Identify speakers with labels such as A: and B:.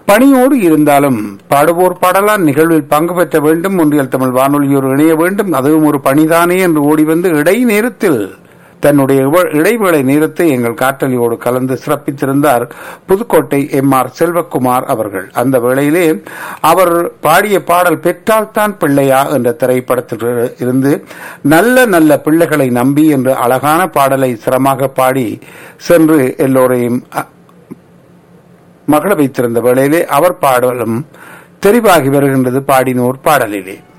A: பணியோடு இருந்தாலும் பாடுவோர் பாடலான் நிகழ்வில் பங்கு பெற்ற வேண்டும் ஒன்றியல் தமிழ் வானொலியோர் இணைய வேண்டும் அதுவும் ஒரு பணிதானே என்று ஓடி வந்து இடை நேரத்தில் தன்னுடைய இவ- இடைவேளை நேரத்தை எங்கள் காற்றலியோடு கலந்து சிறப்பித்திருந்தார் புதுக்கோட்டை எம் ஆர் செல்வகுமார் அவர்கள் அந்த வேளையிலே அவர் பாடிய பாடல் பெற்றால்தான் பிள்ளையா என்ற திரைப்படத்தில் இருந்து நல்ல நல்ல பிள்ளைகளை நம்பி என்ற அழகான பாடலை சிரமாக பாடி சென்று எல்லோரையும் அ- மகள வைத்திருந்த வேளையிலே அவர் பாடலும் தெரிவாகி வருகின்றது பாடினோர் பாடலிலே